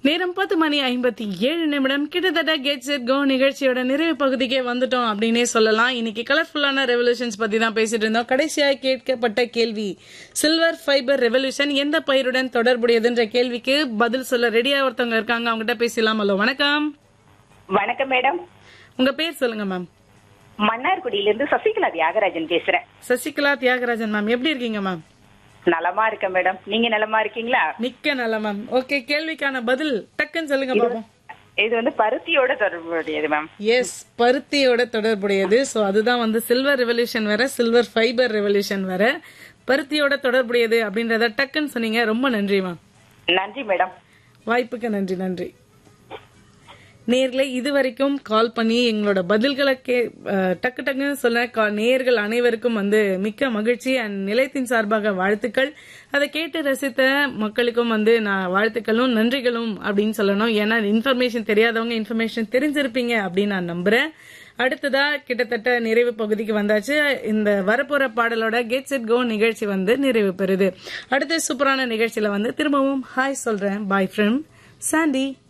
நேரம் பத்து மணி ஐம்பத்தி ஏழு நிமிடம் கிட்டத்தட்ட கெட் செட் கோ நிகழ்ச்சியோட நிறைவு பகுதிக்கே வந்துட்டோம் அப்படின்னே சொல்லலாம் இன்னைக்கு கலர்ஃபுல்லான ரெவல்யூஷன்ஸ் பத்தி தான் பேசிட்டு இருந்தோம் கடைசியாக கேட்கப்பட்ட கேள்வி சில்வர் ஃபைபர் ரெவல்யூஷன் எந்த பயிருடன் தொடர்புடையதுன்ற கேள்விக்கு பதில் சொல்ல ரெடியா ஒருத்தவங்க இருக்காங்க அவங்ககிட்ட பேசலாம் ஹலோ வணக்கம் வணக்கம் மேடம் உங்க பேர் சொல்லுங்க மேம் மன்னார்குடியில இருந்து சசிகலா தியாகராஜன் பேசுறேன் சசிகலா தியாகராஜன் மேம் எப்படி இருக்கீங்க மேம் நலமா இருக்கேன் மேடம் நீங்க நலமா இருக்கீங்களா மிக்க நல்ல மேம் ஓகே கேள்விக்கான பதில் டக்குன்னு சொல்லுங்க பாப்போம் இது வந்து பருத்தியோட தொடர்புடையது மேம் எஸ் பருத்தியோட தொடர்புடையது சோ அதுதான் வந்து சில்வர் ரெவல்யூஷன் வேற சில்வர் ஃபைபர் ரெவல்யூஷன் வேற பருத்தியோட தொடர்புடையது அப்படின்றத டக்குன்னு சொன்னீங்க ரொம்ப நன்றி மேம் நன்றி மேடம் வாய்ப்புக்கு நன்றி நன்றி நேர்களை இது வரைக்கும் கால் பண்ணி எங்களோட பதில்களை கே அஹ், டக்கு டக்குன்னு சொல்ல கா- நேயர்கள் அனைவருக்கும் வந்து மிக்க மகிழ்ச்சி அண்ட் நிலையத்தின் சார்பாக வாழ்த்துக்கள் அதை கேட்டு ரசித்த மக்களுக்கும் வந்து நான் வாழ்த்துக்களும் நன்றிகளும் அப்படின்னு சொல்லணும் ஏன்னா இன்ஃபர்மேஷன் தெரியாதவங்க இன்ஃபர்மேஷன் தெரிஞ்சிருப்பீங்க அப்படின்னு நான் நம்புறேன் அடுத்ததா கிட்டத்தட்ட நிறைவு பகுதிக்கு வந்தாச்சு இந்த வரப்போற பாடலோட கெட் செட் கோ நிகழ்ச்சி வந்து நிறைவு பெறுது அடுத்த சூப்பரான நிகழ்ச்சியில வந்து திரும்பவும் ஹாய் சொல்றேன் பாய் ஃப்ரம் சாண்டி